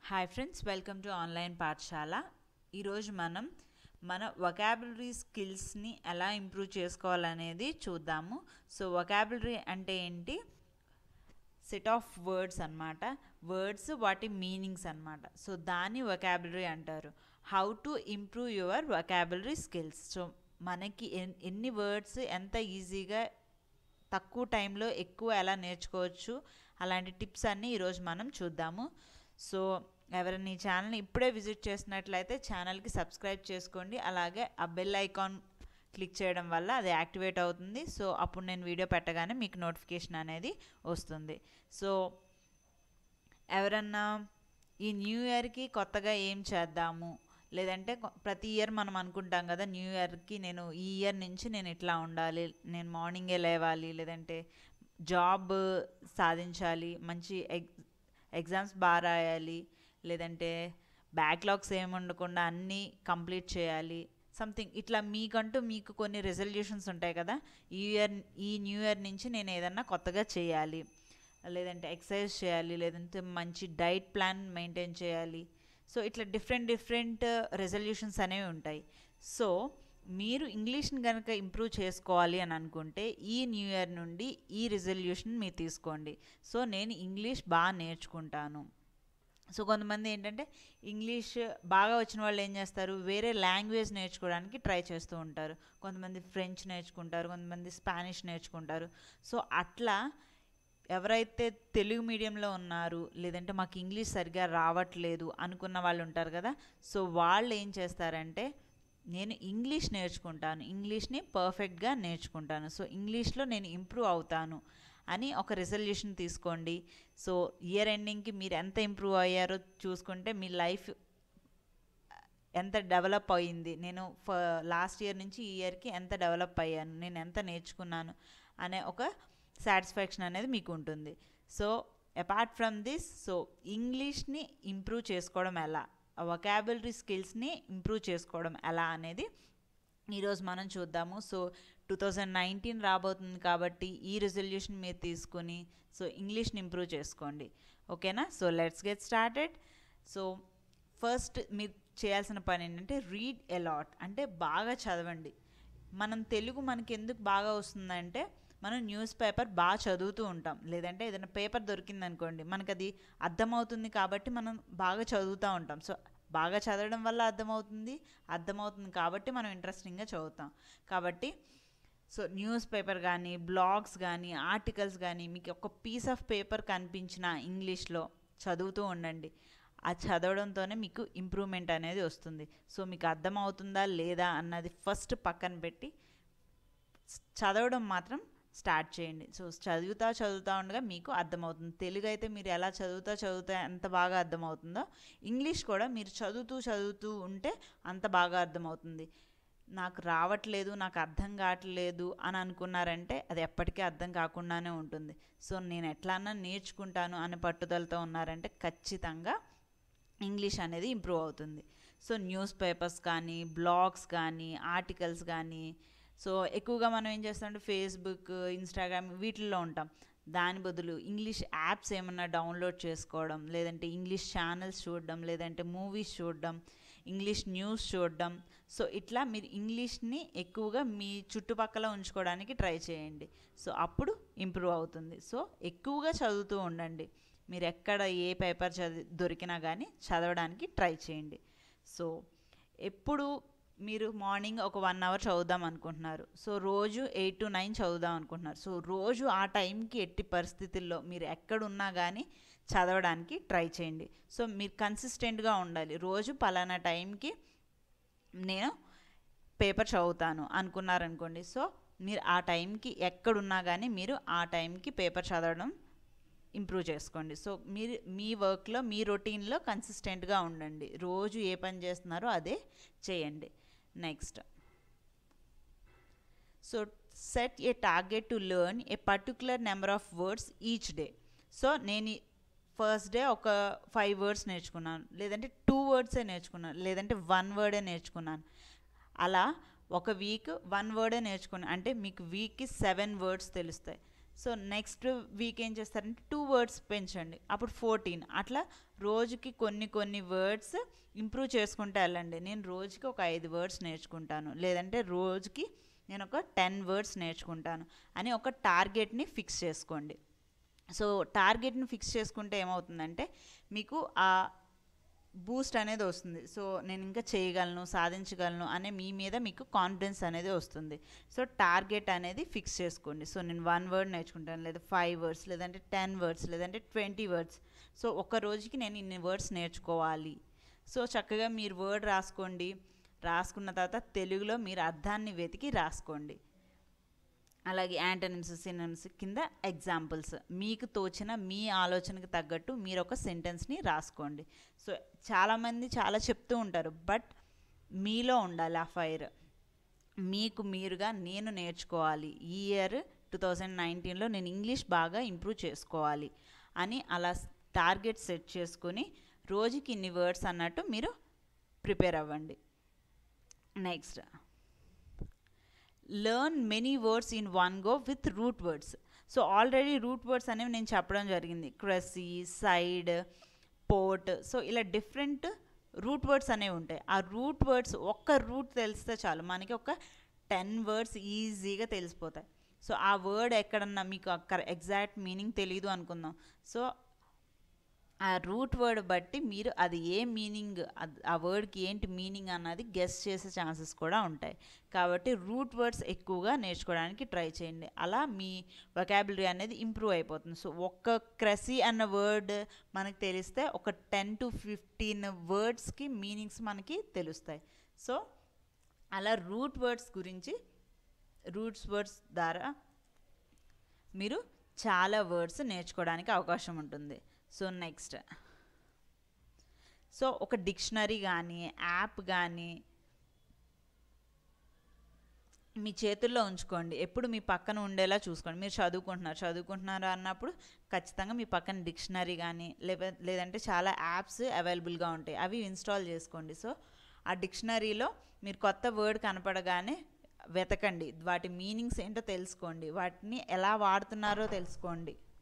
hi friends welcome to online పాఠశాల ఈరోజు మనం మన వొకాబులరీ స్కిల్స్ని ఎలా ఇంప్రూవ్ చేసుకోవాలనేది చూద్దాము సో వొకాబులరీ అంటే ఏంటి సెట్ ఆఫ్ వర్డ్స్ అన్నమాట వర్డ్స్ వాటి మీనింగ్స్ అన్నమాట సో దాన్ని వొకాబులరీ అంటారు how to improve your vocabulary skills so మనకి ఎన్- ఎన్ని వర్డ్స్ ఎంత ఈజీగా తక్కువ టైంలో ఎక్కువ ఎలా నేర్చుకోవచ్చు అలాంటి టిప్స్ అన్నీ ఈరోజు మనం చూద్దాము సో ఎవరైనా ఈ ఛానల్ని ఇప్పుడే విజిట్ చేసినట్లయితే ఛానల్కి సబ్స్క్రైబ్ చేసుకోండి అలాగే ఆ బెల్ ఐకాన్ క్లిక్ చేయడం వల్ల అది యాక్టివేట్ అవుతుంది సో అప్పుడు నేను వీడియో పెట్టగానే మీకు నోటిఫికేషన్ అనేది వస్తుంది సో ఎవరన్నా ఈ న్యూ ఇయర్కి కొత్తగా ఏం చేద్దాము లేదంటే కొ- ప్రతి ఇయర్ మనం అనుకుంటాం కదా న్యూ ఇయర్కి నేను ఈ ఇయర్ నుంచి నేను ఇట్లా ఉండాలి నేను మార్నింగే లేవాలి లేదంటే జాబ్ సాధించాలి మంచి ఎగ్ ఎగ్జామ్స్ బాగా రాయాలి లేదంటే బ్యాక్లాగ్స్ ఏమి ఉండకుండా అన్నీ కంప్లీట్ చేయాలి సంథింగ్ ఇట్లా మీకంటూ మీకు కొన్ని రెజల్యూషన్స్ ఉంటాయి కదా ఈ ఇయర్ ఈ న్యూ ఇయర్ నుంచి నేను ఏదన్నా కొత్తగా చేయాలి లేదంటే ఎక్సర్సైజ్ చేయాలి లేదంటే మంచి డైట్ ప్లాన్ మెయింటైన్ చేయాలి సో ఇట్లా డిఫరెంట్ డిఫరెంట్ రెజల్యూషన్స్ అనేవి ఉంటాయి సో మీరు ఇంగ్లీష్ని కనుక ఇంప్రూవ్ చేసుకోవాలి అని అనుకుంటే ఈ న్యూ ఇయర్ నుండి ఈ రిజల్యూషన్ మీరు తీసుకోండి సో నేను ఇంగ్లీష్ బాగా నేర్చుకుంటాను సో కొంతమంది ఏంటంటే ఇంగ్లీష్ బాగా వచ్చిన వాళ్ళు ఏం చేస్తారు వేరే లాంగ్వేజ్ నేర్చుకోవడానికి ట్రై చేస్తూ ఉంటారు కొంతమంది ఫ్రెంచ్ నేర్చుకుంటారు కొంతమంది స్పానిష్ నేర్చుకుంటారు సో అట్లా ఎవరైతే తెలుగు మీడియంలో ఉన్నారు లేదంటే మాకు ఇంగ్లీష్ సరిగా రావట్లేదు అనుకున్న వాళ్ళు ఉంటారు కదా సో వాళ్ళు ఏం చేస్తారంటే నేను ఇంగ్లీష్ నేర్చుకుంటాను ఇంగ్లీష్ని పర్ఫెక్ట్గా నేర్చుకుంటాను సో ఇంగ్లీష్లో నేను ఇంప్రూవ్ అవుతాను అని ఒక రిజల్యూషన్ తీసుకోండి సో ఇయర్ ఎండింగ్కి మీరు ఎంత ఇంప్రూవ్ అయ్యారో చూసుకుంటే మీ లైఫ్ ఎంత డెవలప్ అయ్యింది నేను ఫ లాస్ట్ ఇయర్ నుంచి ఈ ఇయర్కి ఎంత డెవలప్ అయ్యాను నేను ఎంత నేర్చుకున్నాను అనే ఒక సాటిస్ఫాక్షన్ అనేది మీకు ఉంటుంది so apart from this so ఇంగ్లీష్ని ఇంప్రూవ్ చేసుకోవడం ఎలా వొకాబులరీ స్కిల్స్ని ఇంప్రూవ్ చేసుకోవడం ఎలా అనేది ఈరోజు మనం చూద్దాము సో టూ థౌజండ్ నైన్టీన్ రాబోతుంది కాబట్టి ఈ రెజల్యూషన్ మీరు తీసుకుని సో ఇంగ్లీష్ని ఇంప్రూవ్ చేసుకోండి ఓకేనా so let's get started so first మీరు చేయాల్సిన పని ఏంటంటే రీడ్ ఎలాట్ అంటే బాగా చదవండి మనం తెలుగు మనకి ఎందుకు బాగా వస్తుందంటే మనం న్యూస్ పేపర్ బాగా చదువుతూ ఉంటాం లేదంటే ఏదైనా పేపర్ దొరికింది అనుకోండి మనకు అది అర్థమవుతుంది కాబట్టి మనం బాగా చదువుతూ ఉంటాం సో బాగా చదవడం వల్ల అర్థమవుతుంది అర్థమవుతుంది కాబట్టి మనం ఇంట్రెస్టింగ్గా చదువుతాం కాబట్టి సో న్యూస్ పేపర్ కానీ బ్లాగ్స్ కానీ ఆర్టికల్స్ కానీ మీకు ఒక పీస్ ఆఫ్ పేపర్ కనిపించిన ఇంగ్లీష్లో చదువుతూ ఉండండి ఆ చదవడంతోనే మీకు ఇంప్రూవ్మెంట్ అనేది వస్తుంది సో మీకు అర్థమవుతుందా లేదా అన్నది ఫస్ట్ పక్కన పెట్టి చదవడం మాత్రం స్టార్ట్ చేయండి సో చదువుతా చదువుతా ఉండగా మీకు అర్థమవుతుంది తెలుగు అయితే మీరు ఎలా చదువుతా చదువుతా ఎంత బాగా అర్థమవుతుందో ఇంగ్లీష్ కూడా మీరు చదువుతూ చదువుతూ ఉంటే అంత బాగా అర్థమవుతుంది నాకు రావట్లేదు నాకు అర్థం కావట్లేదు అని అనుకున్నారంటే అది ఎప్పటికీ అర్థం కాకుండానే ఉంటుంది సో నేను ఎట్లన్నా నేర్చుకుంటాను అనే పట్టుదలతో ఉన్నారంటే ఖచ్చితంగా ఇంగ్లీష్ అనేది ఇంప్రూవ్ అవుతుంది సో న్యూస్ పేపర్స్ కానీ బ్లాగ్స్ కానీ ఆర్టికల్స్ కానీ సో ఎక్కువగా మనం ఏం చేస్తామంటే ఫేస్బుక్ ఇన్స్టాగ్రామ్ వీటిల్లో ఉంటాం దాని బదులు ఇంగ్లీష్ యాప్స్ ఏమన్నా డౌన్లోడ్ చేసుకోవడం లేదంటే ఇంగ్లీష్ ఛానల్స్ చూడడం లేదంటే మూవీస్ చూడడం ఇంగ్లీష్ న్యూస్ చూడడం సో ఇట్లా మీరు ఇంగ్లీష్ని ఎక్కువగా మీ చుట్టుపక్కల ఉంచుకోవడానికి ట్రై చేయండి సో అప్పుడు ఇంప్రూవ్ అవుతుంది సో ఎక్కువగా చదువుతూ ఉండండి మీరు ఎక్కడ ఏ పేపర్ చదివి దొరికినా కానీ చదవడానికి ట్రై చేయండి సో ఎప్పుడు మీరు మార్నింగ్ ఒక వన్ అవర్ చదువుదాం అనుకుంటున్నారు సో రోజు ఎయిట్ టు నైన్ చదువుదాం అనుకుంటున్నారు సో రోజు ఆ టైంకి ఎట్టి పరిస్థితుల్లో మీరు ఎక్కడున్నా కానీ చదవడానికి ట్రై చేయండి సో మీరు కన్సిస్టెంట్గా ఉండాలి రోజు పలానా టైంకి నేను పేపర్ చదువుతాను అనుకున్నారనుకోండి సో మీరు ఆ టైంకి ఎక్కడున్నా కానీ మీరు ఆ టైంకి పేపర్ చదవడం ఇంప్రూవ్ చేసుకోండి సో మీరు మీ వర్క్లో మీ రొటీన్లో కన్సిస్టెంట్గా ఉండండి రోజు ఏ పని చేస్తున్నారో అదే చేయండి next so set a target to learn a particular number of words each day so నేను ఫస్ట్ డే ఒక ఫైవ్ వర్డ్స్ నేర్చుకున్నాను లేదంటే టూ వర్డ్సే నేర్చుకున్నాను లేదంటే వన్ వర్డే నేర్చుకున్నాను అలా ఒక వీక్ వన్ వర్డే నేర్చుకున్నాను అంటే మీకు వీక్కి సెవెన్ వర్డ్స్ తెలుస్తాయి సో నెక్స్ట్ వీక్ ఏం చేస్తారంటే టూ వర్డ్స్ పెంచండి అప్పుడు ఫోర్టీన్ అట్లా రోజుకి కొన్ని కొన్ని వర్డ్స్ ఇంప్రూవ్ చేసుకుంటూ వెళ్ళండి నేను రోజుకి ఒక ఐదు వర్డ్స్ నేర్చుకుంటాను లేదంటే రోజుకి నేను ఒక టెన్ వర్డ్స్ నేర్చుకుంటాను అని ఒక టార్గెట్ని ఫిక్స్ చేసుకోండి సో టార్గెట్ని ఫిక్స్ చేసుకుంటే ఏమవుతుందంటే మీకు ఆ బూస్ట్ అనేది వస్తుంది సో నేను ఇంకా చేయగలను సాధించగలను అనే మీ మీద మీకు కాన్ఫిడెన్స్ అనేది వస్తుంది సో టార్గెట్ అనేది ఫిక్స్ చేసుకోండి సో నేను వన్ వర్డ్ నేర్చుకుంటాను లేదా ఫైవ్ వర్డ్స్ లేదంటే టెన్ వర్డ్స్ లేదంటే ట్వంటీ వర్డ్స్ సో ఒక రోజుకి నేను ఇన్ని వర్డ్స్ నేర్చుకోవాలి సో చక్కగా మీరు వర్డ్ రాసుకోండి రాసుకున్న తర్వాత తెలుగులో మీరు అర్థాన్ని వెతికి రాసుకోండి అలాగే యాంటనిమ్స్ సినిమ్స్ కింద ఎగ్జాంపుల్స్ మీకు తోచిన మీ ఆలోచనకు తగ్గట్టు మీరు ఒక సెంటెన్స్ని రాసుకోండి సో చాలామంది చాలా చెప్తూ ఉంటారు బట్ మీలో ఉండాలి ఆ ఫైర్ మీకు మీరుగా నేను నేర్చుకోవాలి ఈ ఇయర్ టూ థౌజండ్ నైన్టీన్లో నేను ఇంగ్లీష్ బాగా ఇంప్రూవ్ చేసుకోవాలి అని అలా టార్గెట్ సెట్ చేసుకొని రోజుకి ఇన్ని వర్డ్స్ అన్నట్టు మీరు ప్రిపేర్ అవ్వండి next learn many words in one go with root words so already root words అనేవి నేను చెప్పడం జరిగింది క్రసీ సైడ్ పోర్ట్ సో ఇలా డిఫరెంట్ రూట్ వర్డ్స్ అనేవి ఉంటాయి ఆ రూట్ వర్డ్స్ ఒక్క రూట్ తెలిస్తే చాలు మనకి ఒక టెన్ వర్డ్స్ ఈజీగా తెలిసిపోతాయి సో ఆ వర్డ్ ఎక్కడన్నా మీకు అక్కడ ఎగ్జాక్ట్ మీనింగ్ తెలియదు అనుకుందాం సో ఆ రూట్ వర్డ్ బట్టి మీరు అది ఏ మీనింగ్ ఆ వర్డ్కి ఏంటి మీనింగ్ అన్నది గెస్ చేసే ఛాన్సెస్ కూడా ఉంటాయి కాబట్టి రూట్ వర్డ్స్ ఎక్కువగా నేర్చుకోవడానికి ట్రై చేయండి అలా మీ వొకాబులరీ అనేది ఇంప్రూవ్ అయిపోతుంది సో ఒక్క క్రసీ అన్న వర్డ్ మనకు తెలిస్తే ఒక టెన్ టు ఫిఫ్టీన్ వర్డ్స్కి మీనింగ్స్ మనకి తెలుస్తాయి సో అలా రూట్ వర్డ్స్ గురించి రూట్స్ వర్డ్స్ ద్వారా మీరు చాలా వర్డ్స్ నేర్చుకోవడానికి అవకాశం ఉంటుంది సో నెక్స్ట్ సో ఒక డిక్షనరీ కానీ యాప్ కానీ మీ చేతుల్లో ఉంచుకోండి ఎప్పుడు మీ పక్కన ఉండేలా చూసుకోండి మీరు చదువుకుంటున్నారు చదువుకుంటున్నారు అన్నప్పుడు ఖచ్చితంగా మీ పక్కన డిక్షనరీ కానీ లేవ లేదంటే చాలా యాప్స్ అవైలబుల్గా ఉంటాయి అవి ఇన్స్టాల్ చేసుకోండి సో ఆ డిక్షనరీలో మీరు కొత్త వర్డ్ కనపడగానే వెతకండి వాటి మీనింగ్స్ ఏంటో తెలుసుకోండి వాటిని ఎలా వాడుతున్నారో తెలుసుకోండి